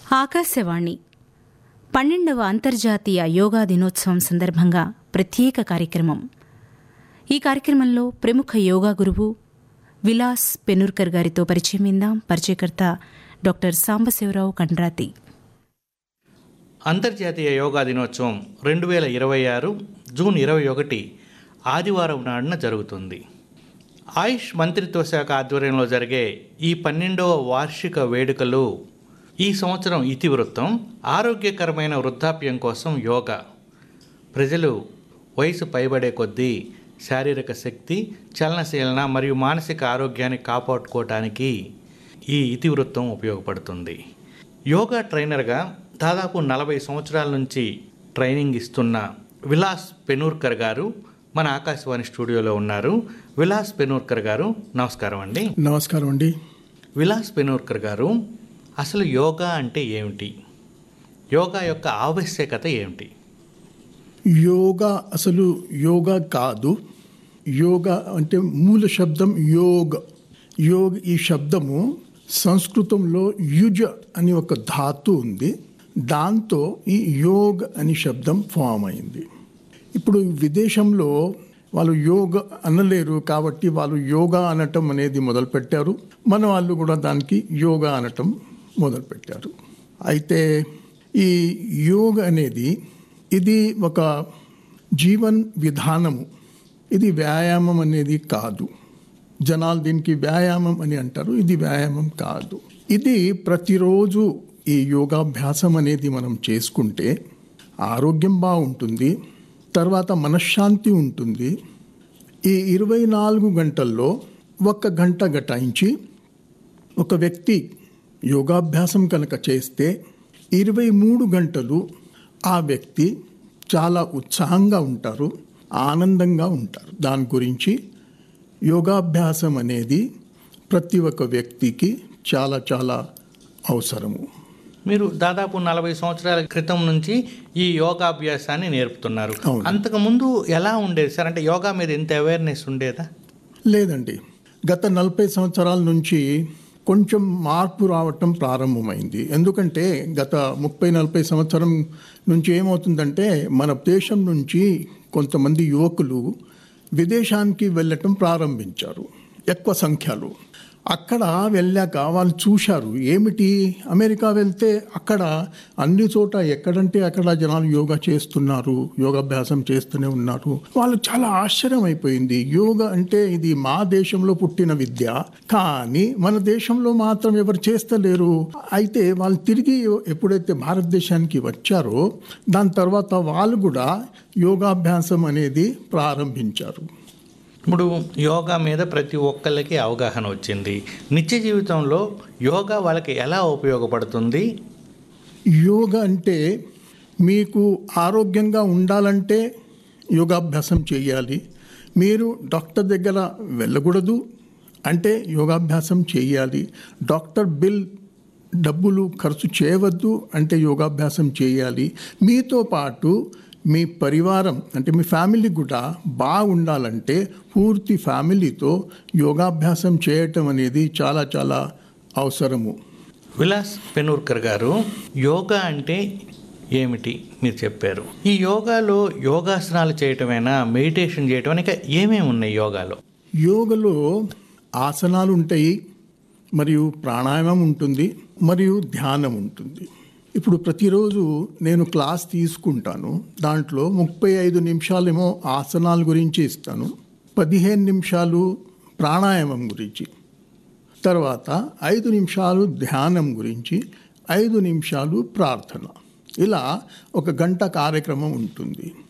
ఆకాశవాణి పన్నెండవ అంతర్జాతీయ యోగా దినోత్సవం సందర్భంగా ప్రత్యేక కార్యక్రమం ఈ కార్యక్రమంలో ప్రముఖ యోగా గురువు విలాస్ పెనుర్కర్ గారితో పరిచయం విందాం పరిచయకర్త డాక్టర్ సాంబశివరావు కండ్రాతి అంతర్జాతీయ యోగా దినోత్సవం రెండు వేల ఇరవై ఆరు జూన్ ఇరవై ఒకటి ఆదివారం నాడున జరుగుతుంది ఆయుష్ మంత్రిత్వ శాఖ ఆధ్వర్యంలో జరిగే ఈ పన్నెండవ వార్షిక వేడుకలు ఈ సంవత్సరం ఇతివృత్తం ఆరోగ్యకరమైన వృద్ధాప్యం కోసం యోగా ప్రజలు వయసు పైబడే కొద్దీ శారీరక శక్తి చలనశీలన మరియు మానసిక ఆరోగ్యాన్ని కాపాడుకోవటానికి ఈ ఇతివృత్తం ఉపయోగపడుతుంది యోగా ట్రైనర్గా దాదాపు నలభై సంవత్సరాల నుంచి ట్రైనింగ్ ఇస్తున్న విలాస్ పెనూర్కర్ గారు మన ఆకాశవాణి స్టూడియోలో ఉన్నారు విలాస్ పెనూర్కర్ గారు నమస్కారం అండి నమస్కారం అండి విలాస్ పెనూర్కర్ గారు అసలు యోగా అంటే ఏమిటి యోగా యొక్క ఆవశ్యకత ఏమిటి యోగా అసలు యోగా కాదు యోగా అంటే మూల శబ్దం యోగ్ యోగ్ ఈ శబ్దము సంస్కృతంలో యుజ అని ఒక ధాతు ఉంది దాంతో ఈ యోగ్ అని శబ్దం ఫామ్ అయింది ఇప్పుడు విదేశంలో వాళ్ళు యోగ అనలేరు కాబట్టి వాళ్ళు యోగా అనటం అనేది మొదలుపెట్టారు మన వాళ్ళు కూడా దానికి యోగా అనటం మొదలుపెట్టారు అయితే ఈ యోగ అనేది ఇది ఒక జీవన్ విధానము ఇది వ్యాయామం అనేది కాదు జనాలు దీనికి వ్యాయామం అని అంటారు ఇది వ్యాయామం కాదు ఇది ప్రతిరోజు ఈ యోగాభ్యాసం అనేది మనం చేసుకుంటే ఆరోగ్యం బాగుంటుంది తర్వాత మనశ్శాంతి ఉంటుంది ఈ ఇరవై నాలుగు గంటల్లో ఒక్క గంట గటాయించి ఒక వ్యక్తి యోగాభ్యాసం కనుక చేస్తే ఇరవై మూడు గంటలు ఆ వ్యక్తి చాలా ఉత్సాహంగా ఉంటారు ఆనందంగా ఉంటారు దాని గురించి యోగాభ్యాసం అనేది ప్రతి ఒక్క వ్యక్తికి చాలా చాలా అవసరము మీరు దాదాపు నలభై సంవత్సరాల క్రితం నుంచి ఈ యోగాభ్యాసాన్ని నేర్పుతున్నారు అవును. అంతకుముందు ఎలా ఉండేది సార్ అంటే యోగా మీద ఇంత అవేర్నెస్ ఉండేదా లేదండి గత నలభై సంవత్సరాల నుంచి కొంచెం మార్పు రావటం ప్రారంభమైంది ఎందుకంటే గత ముప్పై నలభై సంవత్సరం నుంచి ఏమవుతుందంటే మన దేశం నుంచి కొంతమంది యువకులు విదేశానికి వెళ్ళటం ప్రారంభించారు ఎక్కువ సంఖ్యలో అక్కడ వెళ్ళాక వాళ్ళు చూశారు ఏమిటి అమెరికా వెళ్తే అక్కడ అన్ని చోట ఎక్కడంటే అక్కడ జనాలు యోగా చేస్తున్నారు యోగాభ్యాసం చేస్తూనే ఉన్నారు వాళ్ళు చాలా ఆశ్చర్యం అయిపోయింది యోగా అంటే ఇది మా దేశంలో పుట్టిన విద్య కానీ మన దేశంలో మాత్రం ఎవరు చేస్తలేరు అయితే వాళ్ళు తిరిగి ఎప్పుడైతే భారతదేశానికి వచ్చారో దాని తర్వాత వాళ్ళు కూడా యోగాభ్యాసం అనేది ప్రారంభించారు ఇప్పుడు యోగా మీద ప్రతి ఒక్కళ్ళకి అవగాహన వచ్చింది నిత్య జీవితంలో యోగా వాళ్ళకి ఎలా ఉపయోగపడుతుంది యోగా అంటే మీకు ఆరోగ్యంగా ఉండాలంటే యోగాభ్యాసం చేయాలి మీరు డాక్టర్ దగ్గర వెళ్ళకూడదు అంటే యోగాభ్యాసం చేయాలి డాక్టర్ బిల్ డబ్బులు ఖర్చు చేయవద్దు అంటే యోగాభ్యాసం చేయాలి మీతో పాటు మీ పరివారం అంటే మీ ఫ్యామిలీ కూడా బాగుండాలంటే పూర్తి ఫ్యామిలీతో యోగాభ్యాసం చేయటం అనేది చాలా చాలా అవసరము విలాస్ పెనూర్కర్ గారు యోగా అంటే ఏమిటి మీరు చెప్పారు ఈ యోగాలో యోగాసనాలు చేయటమేనా మెడిటేషన్ చేయటం ఇంకా ఏమేమి ఉన్నాయి యోగాలో యోగలో ఆసనాలు ఉంటాయి మరియు ప్రాణాయామం ఉంటుంది మరియు ధ్యానం ఉంటుంది ఇప్పుడు ప్రతిరోజు నేను క్లాస్ తీసుకుంటాను దాంట్లో ముప్పై ఐదు నిమిషాలేమో ఆసనాల గురించి ఇస్తాను పదిహేను నిమిషాలు ప్రాణాయామం గురించి తర్వాత ఐదు నిమిషాలు ధ్యానం గురించి ఐదు నిమిషాలు ప్రార్థన ఇలా ఒక గంట కార్యక్రమం ఉంటుంది